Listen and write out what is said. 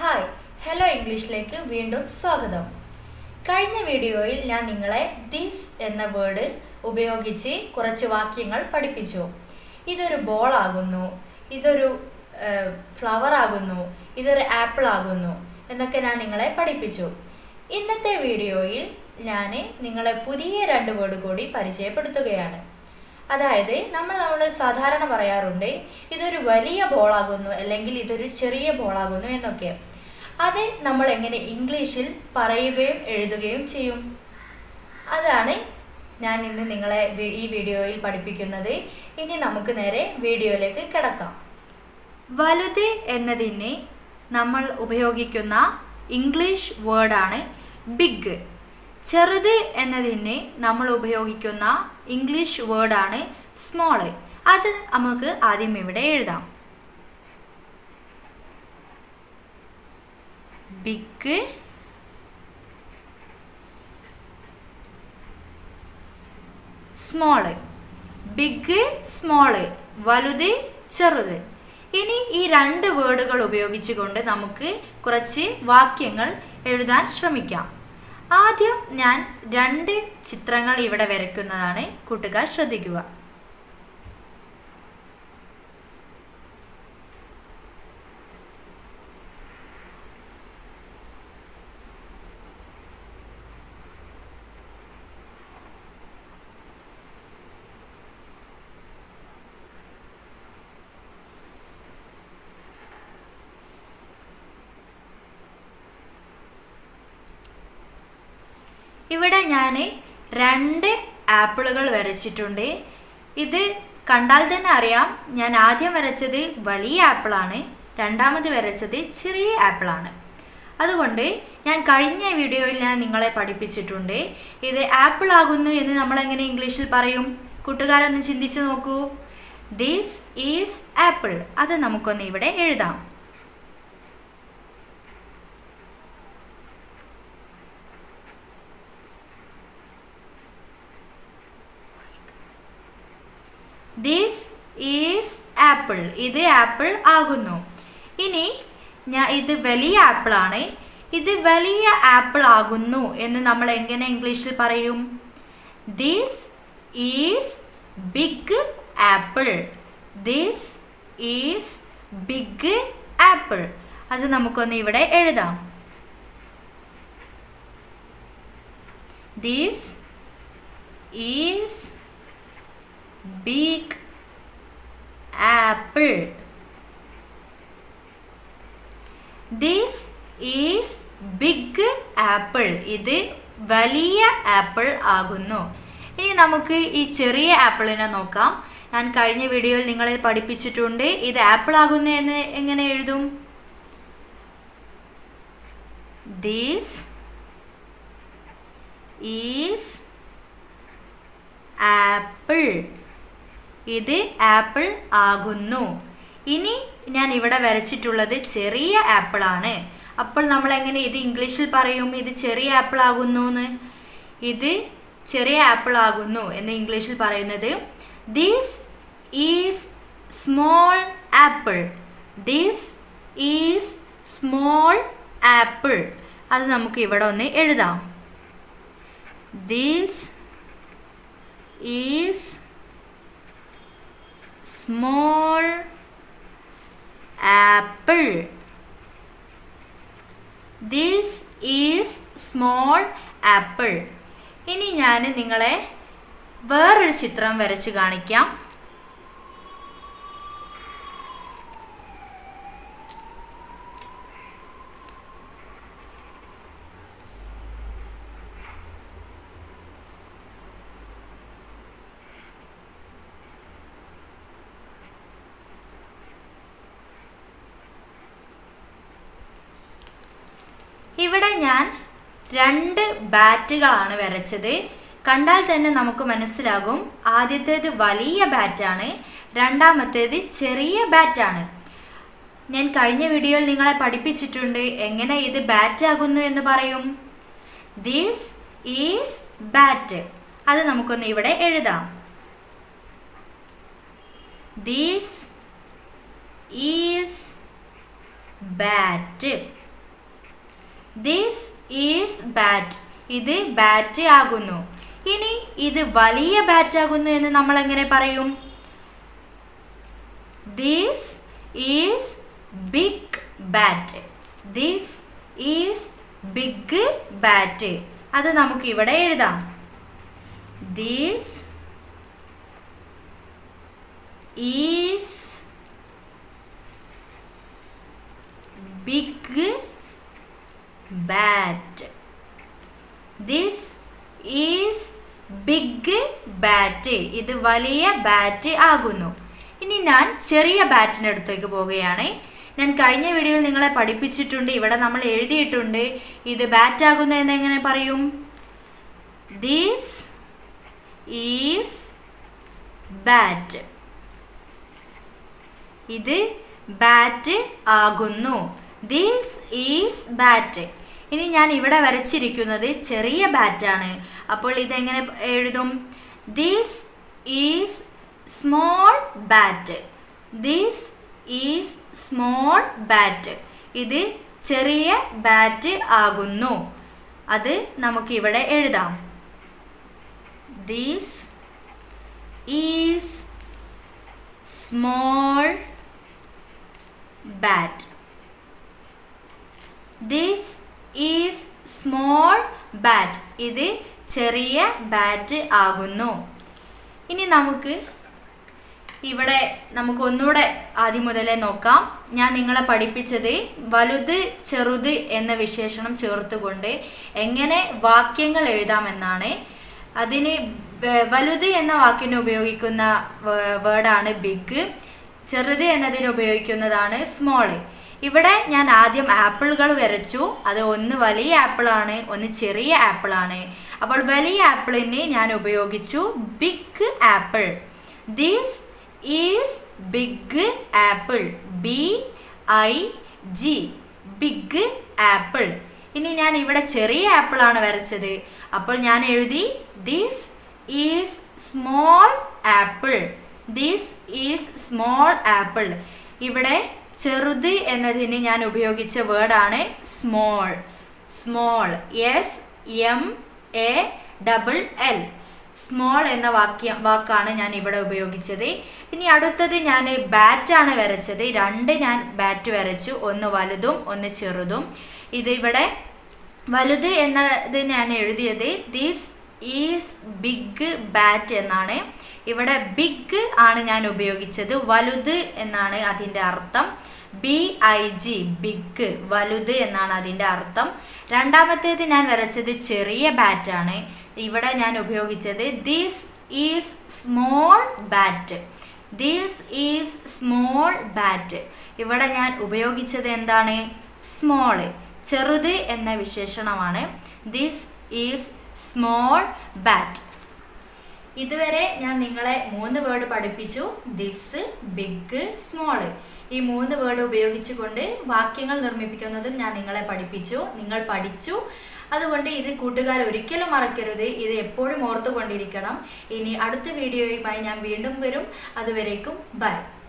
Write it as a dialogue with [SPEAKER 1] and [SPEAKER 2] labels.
[SPEAKER 1] Hi hello ഇംഗ്ലീഷിലേക്ക് വീണ്ടും സ്വാഗതം കഴിഞ്ഞ വീഡിയോയിൽ ഞാൻ നിങ്ങളെ ദിസ് എന്ന വേർഡ് ഉപയോഗിച്ച് കുറച്ച് വാക്യങ്ങൾ പഠിപ്പിച്ചു ഇതൊരു ബോൾ ആകുന്നു ഇതൊരു ഫ്ലവർ ആകുന്നു ഇതൊരു ആപ്പിൾ ആകുന്നു എന്നൊക്കെ ഞാൻ നിങ്ങളെ പഠിപ്പിച്ചു ഇന്നത്തെ വീഡിയോയിൽ ഞാൻ നിങ്ങളെ പുതിയ രണ്ട് വേർഡ് കൂടി പരിചയപ്പെടുത്തുകയാണ് അതായത് നമ്മൾ നമ്മൾ സാധാരണ പറയാറുണ്ട് ഇതൊരു വലിയ ബോളാകുന്നു അല്ലെങ്കിൽ ഇതൊരു ചെറിയ ബോളാകുന്നു എന്നൊക്കെ അത് നമ്മൾ എങ്ങനെ ഇംഗ്ലീഷിൽ പറയുകയും എഴുതുകയും ചെയ്യും അതാണ് ഞാൻ ഇന്ന് നിങ്ങളെ വി- ഈ വീഡിയോയിൽ പഠിപ്പിക്കുന്നത് ഇനി നമുക്ക് നേരെ വീഡിയോയിലേക്ക് കിടക്കാം വലുത് എന്നതിന് നമ്മൾ ഉപയോഗിക്കുന്ന ഇംഗ്ലീഷ് വേർഡാണ് ബിഗ് ചെറുത് എന്നതിന് നമ്മൾ ഉപയോഗിക്കുന്ന ഇംഗ്ലീഷ് വേർഡാണ് സ്മോള് അത് നമുക്ക് ആദ്യം ഇവിടെ എഴുതാം ബിഗ് സ്മോള് ബിഗ് സ്മോള് വലുത് ചെറുത് ഇനി ഈ രണ്ട് വേർഡുകൾ ഉപയോഗിച്ചുകൊണ്ട് നമുക്ക് കുറച്ച് വാക്യങ്ങൾ എഴുതാൻ ശ്രമിക്കാം ആദ്യം ഞാൻ രണ്ട് ചിത്രങ്ങൾ ഇവിടെ വരയ്ക്കുന്നതാണ് കൂട്ടുകാർ ശ്രദ്ധിക്കുക ഇവിടെ ഞാൻ രണ്ട് ആപ്പിളുകൾ വരച്ചിട്ടുണ്ട് ഇത് കണ്ടാൽ തന്നെ അറിയാം ഞാൻ ആദ്യം വരച്ചത് വലിയ ആപ്പിളാണ് രണ്ടാമത് വരച്ചത് ചെറിയ ആപ്പിളാണ് അതുകൊണ്ട് ഞാൻ കഴിഞ്ഞ വീഡിയോയിൽ ഞാൻ നിങ്ങളെ പഠിപ്പിച്ചിട്ടുണ്ട് ഇത് ആപ്പിൾ ആകുന്നു എന്ന് നമ്മൾ എങ്ങനെ ഇംഗ്ലീഷിൽ പറയും കൂട്ടുകാരൊന്ന് ചിന്തിച്ച് നോക്കൂ ദിസ് ഈസ് ആപ്പിൾ അത് നമുക്കൊന്ന് ഇവിടെ എഴുതാം ദിസ് ഈസ് ആപ്പിൾ ഇത് ആപ്പിൾ ആകുന്നു ഇനി ഞാൻ ഇത് വലിയ ആപ്പിൾ ആണ് ഇത് വലിയ ആപ്പിൾ ആകുന്നു എന്ന് നമ്മൾ എങ്ങനെ ഇംഗ്ലീഷിൽ പറയും this is big apple this is big apple അത് നമുക്കൊന്ന് ഇവിടെ എഴുതാം this is big apple. This is big apple. ഇത് വലിയ ആപ്പിൾ ആകുന്നു ഇനി നമുക്ക് ഈ ചെറിയ ആപ്പിളിനെ നോക്കാം ഞാൻ കഴിഞ്ഞ വീഡിയോയിൽ നിങ്ങളെ പഠിപ്പിച്ചിട്ടുണ്ട് ഇത് ആപ്പിൾ ആകുന്നു എന്ന് എങ്ങനെ എഴുതും ദിസ് ഈസ് ആപ്പിൾ ഇത് ആപ്പിൾ ആകുന്നു ഇനി ഞാൻ ഇവിടെ വരച്ചിട്ടുള്ളത് ചെറിയ ആപ്പിൾ ആണ് അപ്പോൾ നമ്മൾ എങ്ങനെ ഇത് ഇംഗ്ലീഷിൽ പറയും ഇത് ചെറിയ ആപ്പിൾ ആകുന്നു എന്ന് ഇത് ചെറിയ ആപ്പിൾ ആകുന്നു എന്ന് ഇംഗ്ലീഷിൽ പറയുന്നത് this is small apple this is small apple അത് നമുക്ക് ഇവിടെ ഒന്ന് എഴുതാം this is small apple this is small apple ഇനി ഞാൻ നിങ്ങളെ വേറൊരു ചിത്രം വരച്ച് കാണിക്കാം ഇവിടെ ഞാൻ രണ്ട് ബാറ്റുകളാണ് വരച്ചത് കണ്ടാൽ തന്നെ നമുക്ക് മനസ്സിലാകും ആദ്യത്തേത് വലിയ ബാറ്റാണ് രണ്ടാമത്തേത് ചെറിയ ബാറ്റാണ് ഞാൻ കഴിഞ്ഞ വീഡിയോയിൽ നിങ്ങളെ പഠിപ്പിച്ചിട്ടുണ്ട് എങ്ങനെ ഇത് ബാറ്റ് ആകുന്നു എന്ന് പറയും ദിസ് ഈസ് ബാറ്റ് അത് നമുക്കൊന്ന് ഇവിടെ എഴുതാം this is bat this is bat ഇത് ബാറ്റ് ആകുന്നു ഇനി ഇത് വലിയ ബാറ്റ് ആകുന്നു എന്ന് നമ്മൾ എങ്ങനെ പറയും this is big bat this is big bat അത് നമുക്ക് ഇവിടെ എഴുതാം this is big bat this is big bat ഇത് വലിയ ബാറ്റ് ആകുന്നു ഇനി ഞാൻ ചെറിയ ബാറ്റിൻ്റെ അടുത്തേക്ക് പോവുകയാണ് ഞാൻ കഴിഞ്ഞ വീഡിയോയിൽ നിങ്ങളെ പഠിപ്പിച്ചിട്ടുണ്ട് ഇവിടെ നമ്മൾ എഴുതിയിട്ടുണ്ട് ഇത് ബാറ്റ് ആകുന്നു എന്ന് എങ്ങനെ പറയും ദിസ് ഈസ് ബാറ്റ് ഇത് ബാറ്റ് ആകുന്നു ദിസ് ഈസ് ബാറ്റ് ഇനി ഞാൻ ഇവിടെ വരച്ചിരിക്കുന്നത് ചെറിയ ബാറ്റാണ് അപ്പോൾ ഇതെങ്ങനെ എഴുതും this is small bat this is small bat ഇത് ചെറിയ ബാറ്റ് ആകുന്നു അത് നമുക്കിവിടെ എഴുതാം this is small bat this is small bat ഇത് ചെറിയ ബാറ്റ് ആകുന്നു ഇനി നമുക്ക് ഇവിടെ നമുക്ക് ഒന്നുകൂടെ ആദ്യം മുതലേ നോക്കാം ഞാൻ നിങ്ങളെ പഠിപ്പിച്ചത് വലുത് ചെറുത് എന്ന വിശേഷണം ചേർത്തുകൊണ്ട് എങ്ങനെ വാക്യങ്ങൾ എഴുതാമെന്നാണ് അതിന് വ- വലുത് എന്ന വാക്കിന് ഉപയോഗിക്കുന്ന വേർഡാണ് ബിഗ് ചെറുത് എന്നതിന് ഉപയോഗിക്കുന്നതാണ് സ്മോള് ഇവിടെ ഞാൻ ആദ്യം ആപ്പിളുകൾ വരച്ചു അത് ഒന്ന് വലിയ ആപ്പിളാണ് ഒന്ന് ചെറിയ ആപ്പിളാണ് അപ്പോൾ വലിയ ആപ്പിളിന് ഞാൻ ഉപയോഗിച്ചു big apple this is big apple B I G big apple ഇനി ഞാൻ ഇവിടെ ചെറിയ ആപ്പിളാണ് വരച്ചത് അപ്പോൾ ഞാൻ എഴുതി this is small apple this is small apple ഇവിടെ ചെറുത് എന്നതിന് ഞാൻ ഉപയോഗിച്ച വേർഡാണ് small small S M A double L small എന്ന വാക്യം വാക്കാണ് ഞാൻ ഇവിടെ ഉപയോഗിച്ചത് ഇനി അടുത്തത് ഞാൻ ബാറ്റാണ് വരച്ചത് രണ്ട് ഞാൻ ബാറ്റ് വരച്ചു ഒന്ന് വലുതും ഒന്ന് ചെറുതും ഇത് ഇവിടെ വലുത് എന്നത് ഞാൻ എഴുതിയത് ദിസ് ഈസ് ബിഗ് ബാറ്റ് എന്നാണ് ഇവിടെ ബിഗ് ആണ് ഞാൻ ഉപയോഗിച്ചത് വലുത് എന്നാണ് അതിൻ്റെ അർത്ഥം ബി ഐ ജി ബിഗ് വലുത് എന്നാണ് അതിൻ്റെ അർത്ഥം രണ്ടാമത്തേത് ഞാൻ വരച്ചത് ചെറിയ ബാറ്റാണ് ഇവിടെ ഞാൻ ഉപയോഗിച്ചത് this is small bat this is small bat ഇവിടെ ഞാൻ ഉപയോഗിച്ചത് എന്താണ് സ്മോള് ചെറുത് എന്ന വിശേഷണമാണ് ദിസ് ഈസ് സ്മോൾ ബാറ്റ് ഇതുവരെ ഞാൻ നിങ്ങളെ മൂന്ന് വേർഡ് പഠിപ്പിച്ചു ദിസ് ബിഗ് സ്മോള് ഈ മൂന്ന് വേർഡ് ഉപയോഗിച്ചുകൊണ്ട് വാക്യങ്ങൾ നിർമ്മിപ്പിക്കുന്നതും ഞാൻ നിങ്ങളെ പഠിപ്പിച്ചു നിങ്ങൾ പഠിച്ചു അതുകൊണ്ട് ഇത് കൂട്ടുകാർ ഒരിക്കലും മറക്കരുത് ഇത് എപ്പോഴും ഓർത്തുകൊണ്ടിരിക്കണം ഇനി അടുത്ത വീഡിയോയുമായി ഞാൻ വീണ്ടും വരും അതുവരേക്കും ബൈ